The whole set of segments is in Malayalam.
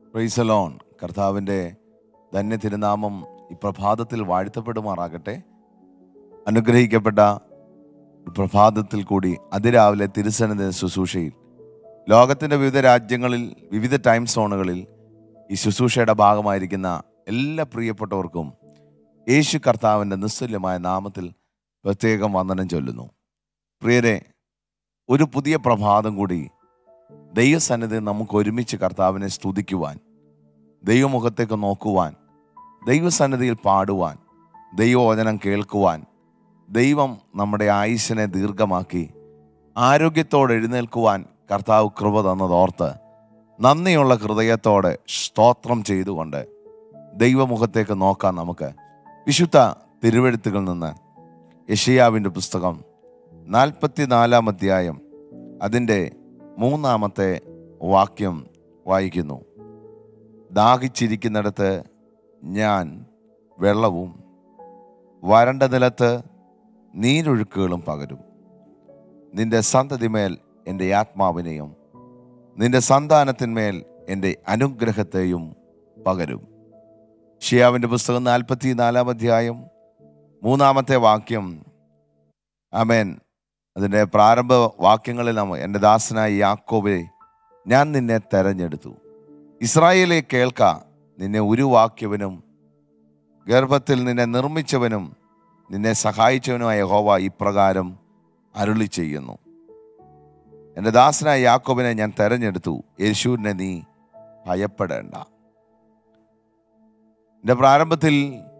പ്രൈസലോൺ കർത്താവിൻ്റെ ധന്യ തിരുനാമം ഈ പ്രഭാതത്തിൽ വാഴ്ത്തപ്പെടുമാറാകട്ടെ അനുഗ്രഹിക്കപ്പെട്ട ഒരു പ്രഭാതത്തിൽ കൂടി അതിരാവിലെ തിരുസന്നിധി ശുശ്രൂഷയിൽ ലോകത്തിൻ്റെ വിവിധ രാജ്യങ്ങളിൽ വിവിധ ടൈം സോണുകളിൽ ഈ ശുശ്രൂഷയുടെ ഭാഗമായിരിക്കുന്ന എല്ലാ പ്രിയപ്പെട്ടവർക്കും യേശു കർത്താവിൻ്റെ നിസ്തുല്യമായ നാമത്തിൽ പ്രത്യേകം വന്ദനം ചൊല്ലുന്നു പ്രിയരെ ഒരു പുതിയ പ്രഭാതം കൂടി ദൈവസന്നിധി നമുക്ക് ഒരുമിച്ച് കർത്താവിനെ സ്തുതിക്കുവാൻ ദൈവമുഖത്തേക്ക് നോക്കുവാൻ ദൈവസന്നിധിയിൽ പാടുവാൻ ദൈവവചനം കേൾക്കുവാൻ ദൈവം നമ്മുടെ ആയുസ്സിനെ ദീർഘമാക്കി ആരോഗ്യത്തോടെ എഴുന്നേൽക്കുവാൻ കർത്താവ് കൃപ തന്നതോർത്ത് നന്ദിയുള്ള ഹൃദയത്തോടെ സ്തോത്രം ചെയ്തുകൊണ്ട് ദൈവമുഖത്തേക്ക് നോക്കാം നമുക്ക് വിശുദ്ധ തിരുവെഴുത്തുകളിൽ നിന്ന് യഷിയാവിൻ്റെ പുസ്തകം നാൽപ്പത്തിനാലാം അധ്യായം അതിൻ്റെ മൂന്നാമത്തെ വാക്യം വായിക്കുന്നു ദാഹിച്ചിരിക്കുന്നിടത്ത് ഞാൻ വെള്ളവും വരണ്ട നിലത്ത് നീരൊഴുക്കുകളും പകരും നിന്റെ സന്തതിമേൽ എൻ്റെ ആത്മാവിനെയും നിന്റെ സന്താനത്തിന്മേൽ എൻ്റെ അനുഗ്രഹത്തെയും പകരും ഷിയാവിൻ്റെ പുസ്തകം നാൽപ്പത്തി നാലാം അധ്യായം മൂന്നാമത്തെ വാക്യം അമേൻ അതിൻ്റെ പ്രാരംഭ വാക്യങ്ങളിൽ നാം എൻ്റെ ദാസനായ യാക്കോബെ ഞാൻ നിന്നെ തെരഞ്ഞെടുത്തു ഇസ്രായേലെ കേൾക്ക നിന്നെ ഉരുവാക്കിയവനും ഗർഭത്തിൽ നിന്നെ നിർമ്മിച്ചവനും നിന്നെ സഹായിച്ചവനുമായ ഹോവ ഇപ്രകാരം അരുളി ചെയ്യുന്നു എൻ്റെ ദാസനായ യാക്കോബിനെ ഞാൻ തെരഞ്ഞെടുത്തു യേശുവിനെ നീ ഭയപ്പെടേണ്ട എൻ്റെ പ്രാരംഭത്തിൽ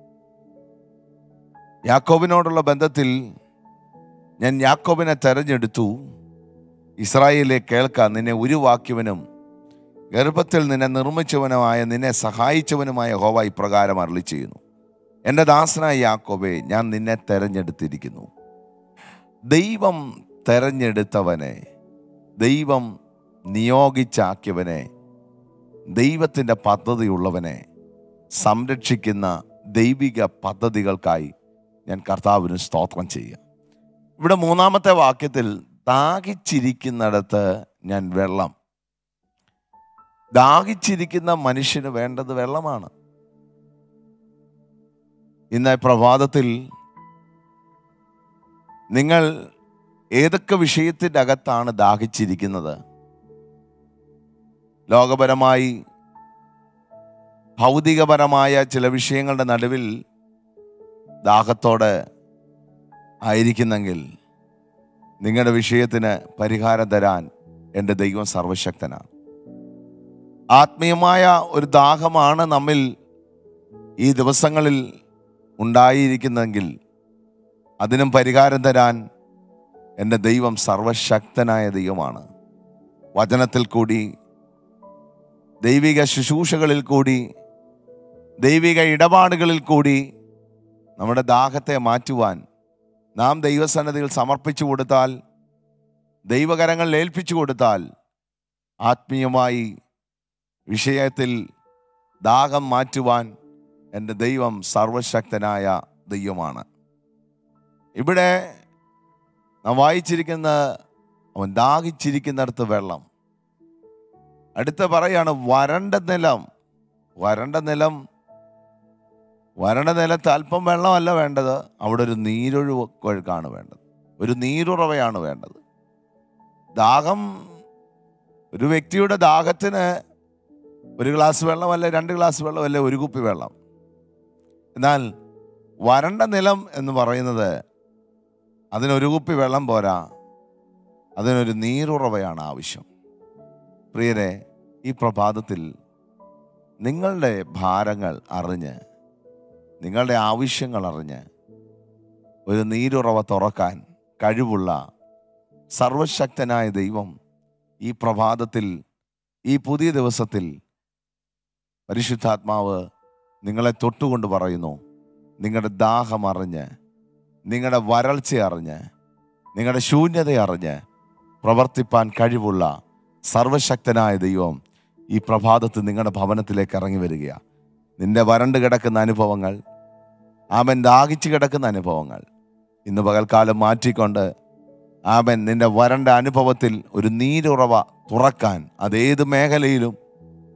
യാക്കോബിനോടുള്ള ബന്ധത്തിൽ ഞാൻ യാക്കോബിനെ തെരഞ്ഞെടുത്തു ഇസ്രായേലിലെ കേൾക്ക നിന്നെ ഉരുവാക്കിയവനും ഗർഭത്തിൽ നിന്നെ നിർമ്മിച്ചവനുമായ നിന്നെ സഹായിച്ചവനുമായ ഹോവ ഇപ്രകാരം അരളി ചെയ്യുന്നു എൻ്റെ ദാസനായ യാക്കോബെ ഞാൻ നിന്നെ തെരഞ്ഞെടുത്തിരിക്കുന്നു ദൈവം തെരഞ്ഞെടുത്തവനെ ദൈവം നിയോഗിച്ചാക്കിയവനെ ദൈവത്തിൻ്റെ പദ്ധതിയുള്ളവനെ സംരക്ഷിക്കുന്ന ദൈവിക പദ്ധതികൾക്കായി ഞാൻ കർത്താവിന് സ്തോത്രം ചെയ്യുക ഇവിടെ മൂന്നാമത്തെ വാക്യത്തിൽ ദാഹിച്ചിരിക്കുന്നിടത്ത് ഞാൻ വെള്ളം ദാഹിച്ചിരിക്കുന്ന മനുഷ്യന് വേണ്ടത് വെള്ളമാണ് ഇന്ന് പ്രഭാതത്തിൽ നിങ്ങൾ ഏതൊക്കെ വിഷയത്തിൻ്റെ അകത്താണ് ദാഹിച്ചിരിക്കുന്നത് ലോകപരമായി ഭൗതികപരമായ ചില വിഷയങ്ങളുടെ നടുവിൽ ദാഹത്തോടെ ആയിരിക്കുന്നെങ്കിൽ നിങ്ങളുടെ വിഷയത്തിന് പരിഹാരം തരാൻ എൻ്റെ ദൈവം സർവശക്തനാണ് ആത്മീയമായ ഒരു ദാഹമാണ് നമ്മിൽ ഈ ദിവസങ്ങളിൽ ഉണ്ടായിരിക്കുന്നെങ്കിൽ അതിനും പരിഹാരം തരാൻ എൻ്റെ ദൈവം സർവശക്തനായ ദൈവമാണ് വചനത്തിൽ കൂടി ദൈവിക ശുശ്രൂഷകളിൽ കൂടി ദൈവിക ഇടപാടുകളിൽ കൂടി നമ്മുടെ ദാഹത്തെ മാറ്റുവാൻ നാം ദൈവസന്നതിയിൽ സമർപ്പിച്ചു കൊടുത്താൽ ദൈവകരങ്ങളിൽ ഏൽപ്പിച്ചു കൊടുത്താൽ ആത്മീയമായി വിഷയത്തിൽ ദാഹം മാറ്റുവാൻ എൻ്റെ ദൈവം സർവശക്തനായ ദൈവമാണ് ഇവിടെ നാം വായിച്ചിരിക്കുന്ന അവൻ ദാഹിച്ചിരിക്കുന്നിടത്ത് വെള്ളം അടുത്ത പറയാണ് വരണ്ട നിലം വരണ്ട നിലം വരണ്ട നിലത്ത് അല്പം വെള്ളമല്ല വേണ്ടത് അവിടെ ഒരു നീരൊഴുക്കൊഴുക്കാണ് വേണ്ടത് ഒരു നീരുറവയാണ് വേണ്ടത് ദാഹം ഒരു വ്യക്തിയുടെ ദാഹത്തിന് ഒരു ഗ്ലാസ് വെള്ളമല്ല രണ്ട് ഗ്ലാസ് വെള്ളമല്ല ഒരു കുപ്പി വെള്ളം എന്നാൽ വരണ്ട നിലം എന്ന് പറയുന്നത് അതിനൊരു കുപ്പി വെള്ളം പോരാ അതിനൊരു നീരുറവയാണ് ആവശ്യം പ്രിയരെ ഈ പ്രഭാതത്തിൽ നിങ്ങളുടെ ഭാരങ്ങൾ അറിഞ്ഞ് നിങ്ങളുടെ ആവശ്യങ്ങൾ അറിഞ്ഞ് ഒരു നീരുറവ തുറക്കാൻ കഴിവുള്ള സർവശക്തനായ ദൈവം ഈ പ്രഭാതത്തിൽ ഈ പുതിയ ദിവസത്തിൽ പരിശുദ്ധാത്മാവ് നിങ്ങളെ തൊട്ടുകൊണ്ട് പറയുന്നു നിങ്ങളുടെ ദാഹം അറിഞ്ഞ് നിങ്ങളുടെ വരൾച്ച അറിഞ്ഞ് നിങ്ങളുടെ ശൂന്യത അറിഞ്ഞ് പ്രവർത്തിപ്പാൻ കഴിവുള്ള സർവശക്തനായ ദൈവം ഈ പ്രഭാതത്ത് നിങ്ങളുടെ ഭവനത്തിലേക്ക് ഇറങ്ങി വരികയാണ് നിന്റെ വരണ്ട് കിടക്കുന്ന അനുഭവങ്ങൾ ആമൻ ദാഹിച്ചു കിടക്കുന്ന അനുഭവങ്ങൾ ഇന്ന് പകൽക്കാലം മാറ്റിക്കൊണ്ട് ആമൻ നിന്റെ വരണ്ട അനുഭവത്തിൽ ഒരു നീരുറവ തുറക്കാൻ അതേത് മേഖലയിലും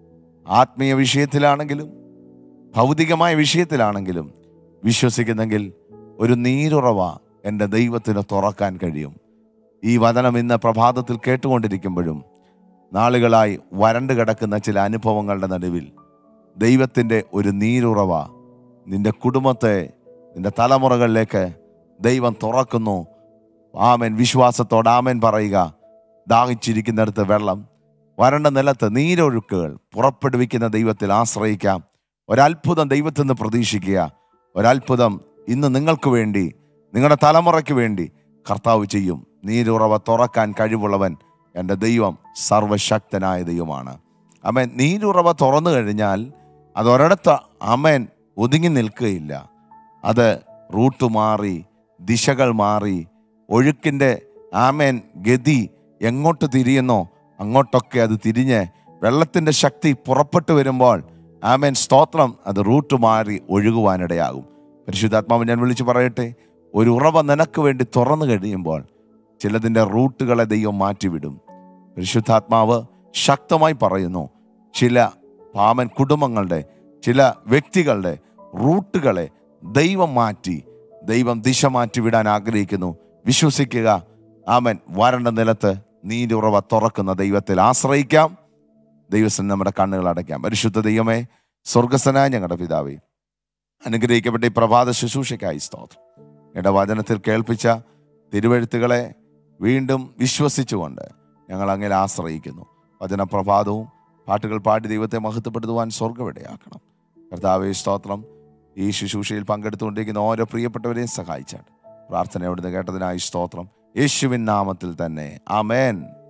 ആത്മീയ വിഷയത്തിലാണെങ്കിലും ഭൗതികമായ വിഷയത്തിലാണെങ്കിലും വിശ്വസിക്കുന്നെങ്കിൽ ഒരു നീരുറവ എൻ്റെ ദൈവത്തിന് തുറക്കാൻ കഴിയും ഈ വചനം ഇന്ന് പ്രഭാതത്തിൽ കേട്ടുകൊണ്ടിരിക്കുമ്പോഴും നാളുകളായി വരണ്ടു കിടക്കുന്ന ചില അനുഭവങ്ങളുടെ നടുവിൽ ദൈവത്തിൻ്റെ ഒരു നീരുറവ നിന്റെ കുടുംബത്തെ നിന്റെ തലമുറകളിലേക്ക് ദൈവം തുറക്കുന്നു ആമൻ വിശ്വാസത്തോടെ ആമൻ പറയുക ദാഹിച്ചിരിക്കുന്നിടത്ത് വെള്ളം വരണ്ട നിലത്ത് നീരൊഴുക്കുകൾ പുറപ്പെടുവിക്കുന്ന ദൈവത്തിൽ ആശ്രയിക്കാം ഒരത്ഭുതം ദൈവത്തിൽ നിന്ന് പ്രതീക്ഷിക്കുക ഒരത്ഭുതം ഇന്ന് നിങ്ങൾക്ക് വേണ്ടി നിങ്ങളുടെ തലമുറയ്ക്ക് വേണ്ടി കർത്താവ് ചെയ്യും നീരുറവ തുറക്കാൻ കഴിവുള്ളവൻ എൻ്റെ ദൈവം സർവശക്തനായ ദൈവമാണ് അമേൻ നീരുറവ തുറന്നു കഴിഞ്ഞാൽ അത് ഒരിടത്ത് അമേൻ ഒതുങ്ങി നിൽക്കുകയില്ല അത് റൂട്ട് മാറി ദിശകൾ മാറി ഒഴുക്കിൻ്റെ ആമേൻ ഗതി എങ്ങോട്ട് തിരിയുന്നോ അങ്ങോട്ടൊക്കെ അത് തിരിഞ്ഞ് വെള്ളത്തിൻ്റെ ശക്തി പുറപ്പെട്ടു വരുമ്പോൾ ആമേൻ സ്തോത്രം അത് റൂട്ട് മാറി ഒഴുകുവാനിടയാകും പരിശുദ്ധാത്മാവ് ഞാൻ വിളിച്ചു പറയട്ടെ ഒരു ഉറവ നിനക്ക് വേണ്ടി തുറന്നു കഴിയുമ്പോൾ ചിലതിൻ്റെ റൂട്ടുകളെ ദൈവം മാറ്റിവിടും പരിശുദ്ധാത്മാവ് ശക്തമായി പറയുന്നു ചില പാമൻ കുടുംബങ്ങളുടെ ചില വ്യക്തികളുടെ റൂട്ടുകളെ ദൈവം മാറ്റി ദൈവം ദിശ മാറ്റി വിടാൻ ആഗ്രഹിക്കുന്നു വിശ്വസിക്കുക ആമൻ വരണ്ട നിലത്ത് നീരുറവ തുറക്കുന്ന ദൈവത്തിൽ ആശ്രയിക്കാം ദൈവത്തിന് നമ്മുടെ കണ്ണുകൾ അടയ്ക്കാം പരിശുദ്ധ ദൈവമേ സ്വർഗസ്വനായ ഞങ്ങളുടെ പിതാവേ അനുഗ്രഹിക്കപ്പെട്ട ഈ പ്രഭാത ശുശ്രൂഷയ്ക്കായി സ്തോത്രം എന്റെ വചനത്തിൽ കേൾപ്പിച്ച തിരുവഴുത്തുകളെ വീണ്ടും വിശ്വസിച്ചുകൊണ്ട് ഞങ്ങൾ അങ്ങനെ ആശ്രയിക്കുന്നു വചനപ്രഭാതവും പാട്ടുകൾ പാടി ദൈവത്തെ മഹത്വപ്പെടുത്തുവാൻ സ്വർഗവിടയാക്കണം കർത്താവേ സ്തോത്രം ഈ ശുശ്രൂഷയിൽ പങ്കെടുത്തുകൊണ്ടിരിക്കുന്ന ഓരോ പ്രിയപ്പെട്ടവരെയും സഹായിച്ചാണ് പ്രാർത്ഥന അവിടുന്ന് കേട്ടതിനായി സ്തോത്രം യേശുവിൻ നാമത്തിൽ തന്നെ ആമേൻ